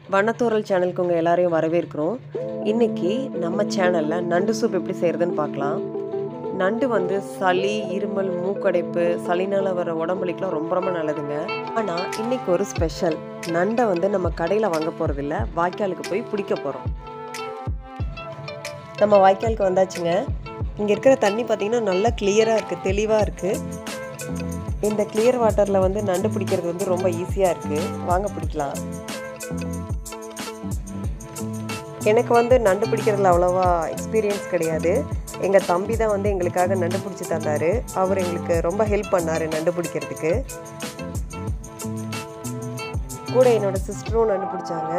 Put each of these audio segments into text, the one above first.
வண்ணத்தோரல் சேனலுக்கு உங்கள் எல்லாரையும் வரவேற்கிறோம் இன்னைக்கு நம்ம சேனலில் நண்டு சூப் எப்படி செய்கிறதுன்னு பார்க்கலாம் நண்டு வந்து சளி இருமல் மூக்கடைப்பு சளினால் வர உடம்புலிக்கெலாம் ரொம்ப ரொம்ப நல்லதுங்க ஆனால் இன்னைக்கு ஒரு ஸ்பெஷல் நண்டை வந்து நம்ம கடையில் வாங்க போகிறதில்ல வாய்க்காலுக்கு போய் பிடிக்க போகிறோம் நம்ம வாய்க்காலுக்கு வந்தாச்சுங்க இங்கே இருக்கிற தண்ணி பார்த்திங்கன்னா நல்லா கிளியராக இருக்குது தெளிவாக இருக்குது இந்த கிளியர் வாட்டரில் வந்து நண்டு பிடிக்கிறது வந்து ரொம்ப ஈஸியாக இருக்குது வாங்க பிடிக்கலாம் எனக்கு வந்து நண்டு பிடிக்கிறதுல அவ்வளோவா எக்ஸ்பீரியன்ஸ் கிடையாது எங்கள் தம்பி தான் வந்து எங்களுக்காக நண்டு பிடிச்சி தந்தார் அவர் எங்களுக்கு ரொம்ப ஹெல்ப் பண்ணார் நண்டு பிடிக்கிறதுக்கு கூட என்னோட சிஸ்டரும் நண்டு பிடிச்சாங்க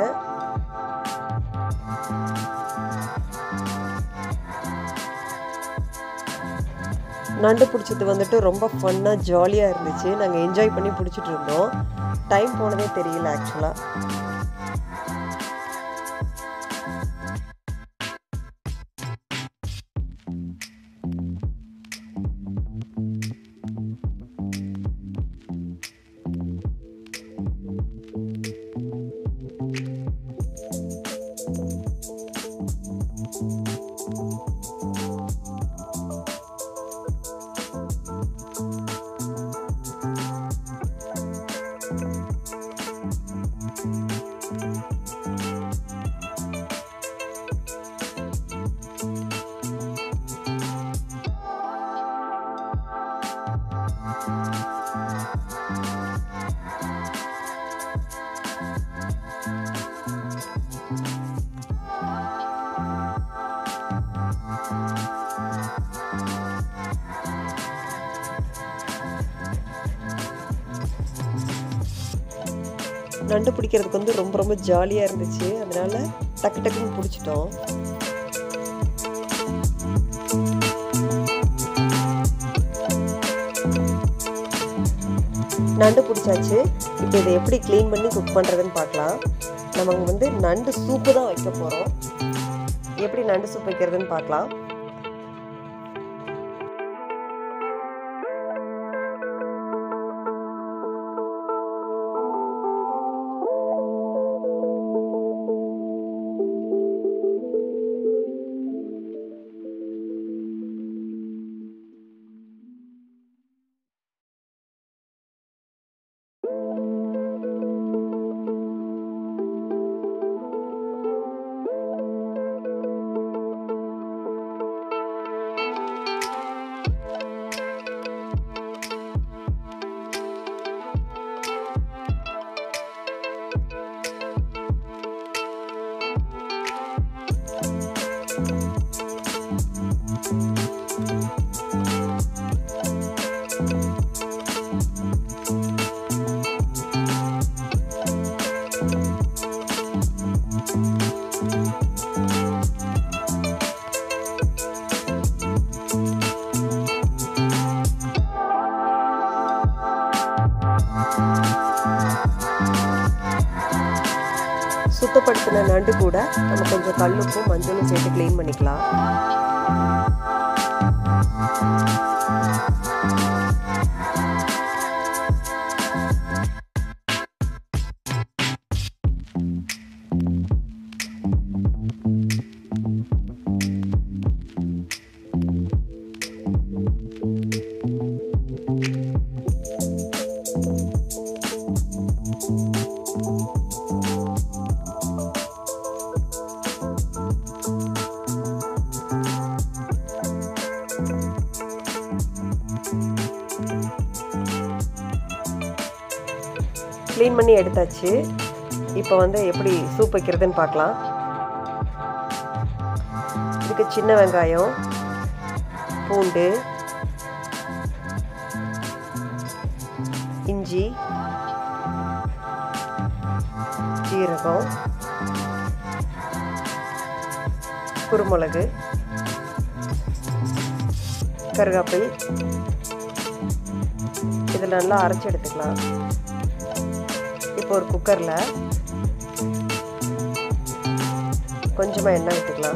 நண்டு பிடிச்சது வந்துட்டு ரொம்ப ஃபன்னாக ஜாலியாக இருந்துச்சு நாங்கள் என்ஜாய் பண்ணி பிடிச்சிட்டு இருந்தோம் டைம் போனதே தெரியல ஆக்சுவலாக நண்டு பிடிக்கிறதுக்கு வந்து ரொம்ப ரொம்ப ஜாலியாக இருந்துச்சு அதனால டக்கு டக்குன்னு பிடிச்சிட்டோம் நண்டு பிடிச்சாச்சு இப்போ இதை எப்படி க்ளீன் பண்ணி குக் பண்ணுறதுன்னு பார்க்கலாம் நம்ம வந்து நண்டு சூப்பு தான் வைக்க போகிறோம் எப்படி நண்டு சூப் வைக்கிறதுன்னு பார்க்கலாம் சுத்தப்படுத்தின நண்டு கூட நம்ம கொஞ்சம் கல்லுப்பும் மஞ்சளும் சேர்த்து க்ளீன் பண்ணிக்கலாம் க்ளீன் பண்ணி எடுத்தாச்சு இப்போ வந்து எப்படி சூப் வைக்கிறதுன்னு பார்க்கலாம் இதுக்கு சின்ன வெங்காயம் பூண்டு இஞ்சி ஜீரகம் குருமிளகு கருவேப்பில் இதில் நல்லா அரைச்சி எடுத்துக்கலாம் இப்போ ஒரு குக்கரில் கொஞ்சமாக எண்ணெய் விட்டுக்கலாம்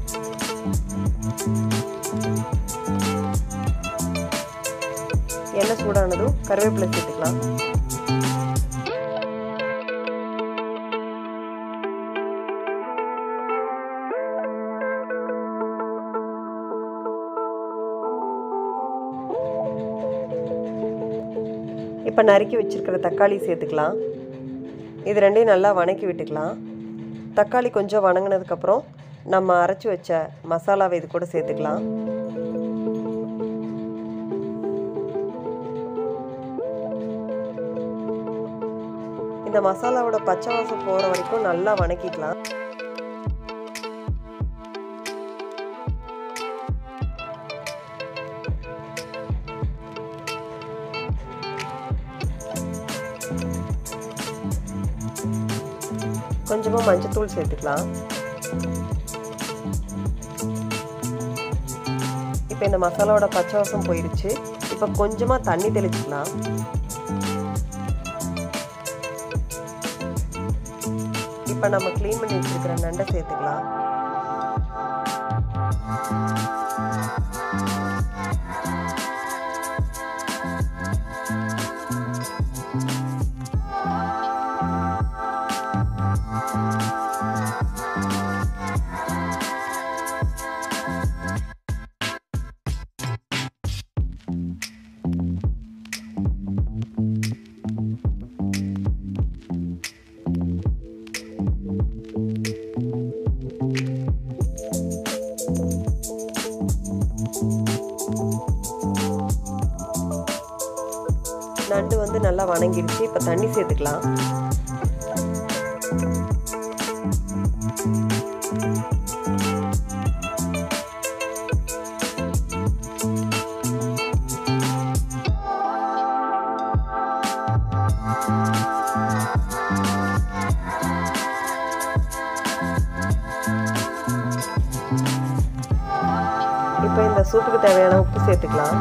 எண்ணெய் சூடானதும் கருவேப்பிலை சேர்த்துக்கலாம் இப்போ நறுக்கி வச்சுருக்கிற தக்காளி சேர்த்துக்கலாம் இது ரெண்டையும் நல்லா வணக்கி விட்டுக்கலாம் தக்காளி கொஞ்சம் வணங்கினதுக்கப்புறம் நம்ம அரைச்சி வச்ச மசாலாவை இது கூட சேர்த்துக்கலாம் இந்த மசாலாவோட பச்சை வாசம் போகிற வரைக்கும் நல்லா வணக்கிக்கலாம் கொஞ்சமாக மஞ்சத்தூள் சேர்த்துக்கலாம் இப்போ இந்த மசாலாவோட பச்சை வாசம் போயிடுச்சு இப்போ கொஞ்சமாக தண்ணி தெளிச்சுக்கலாம் இப்போ நம்ம க்ளீன் பண்ணி வச்சிருக்கிற நண்டை சேர்த்துக்கலாம் நண்டு வந்து நல்லா வணங்கிடுச்சு இப்போ தண்ணி சேர்த்துக்கலாம் இப்போ இந்த சூப்புக்கு தேவையான உப்பு சேர்த்துக்கலாம்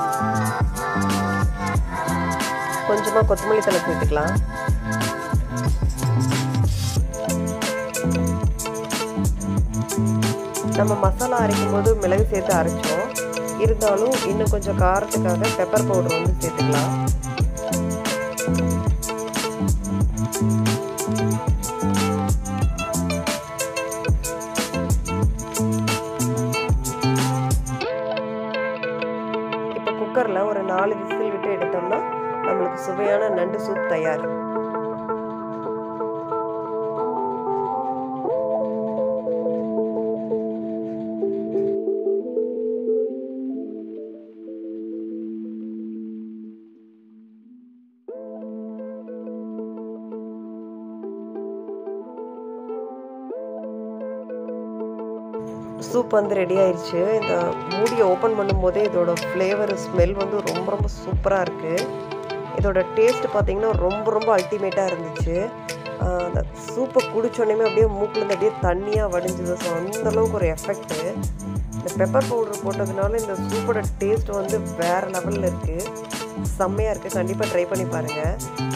கொஞ்சமாக கொத்தமல்லி தலை சேர்த்துக்கலாம் நம்ம மசாலா அரைக்கும் போது மிளகு சேர்த்து அரைச்சோம் இருந்தாலும் இன்னும் கொஞ்சம் காரத்துக்காக பெப்பர் பவுடர் வந்து சேர்த்துக்கலாம் இப்போ குக்கரில் ஒரு நாலு விசில் விட்டு எடுத்தோம்னா நம்மளுக்கு சுவையான நண்டு சூப் தயார் சூப் வந்து ரெடி ஆயிடுச்சு இந்த மூடியை ஓப்பன் பண்ணும்போதே இதோட ஃப்ளேவர் ஸ்மெல் வந்து ரொம்ப ரொம்ப சூப்பராக இருக்குது இதோட டேஸ்ட் பார்த்தீங்கன்னா ரொம்ப ரொம்ப அல்டிமேட்டாக இருந்துச்சு அந்த சூப்பை குடிச்சோடனே அப்படியே மூக்கிலேருந்து அப்படியே தண்ணியாக வடிஞ்சுது ஸோ அந்தளவுக்கு ஒரு எஃபெக்ட்டு இந்த பெப்பர் பவுடர் போட்டதுனால இந்த சூப்போட டேஸ்ட் வந்து வேறு லெவலில் இருக்குது செம்மையாக இருக்குது கண்டிப்பாக ட்ரை பண்ணி பாருங்கள்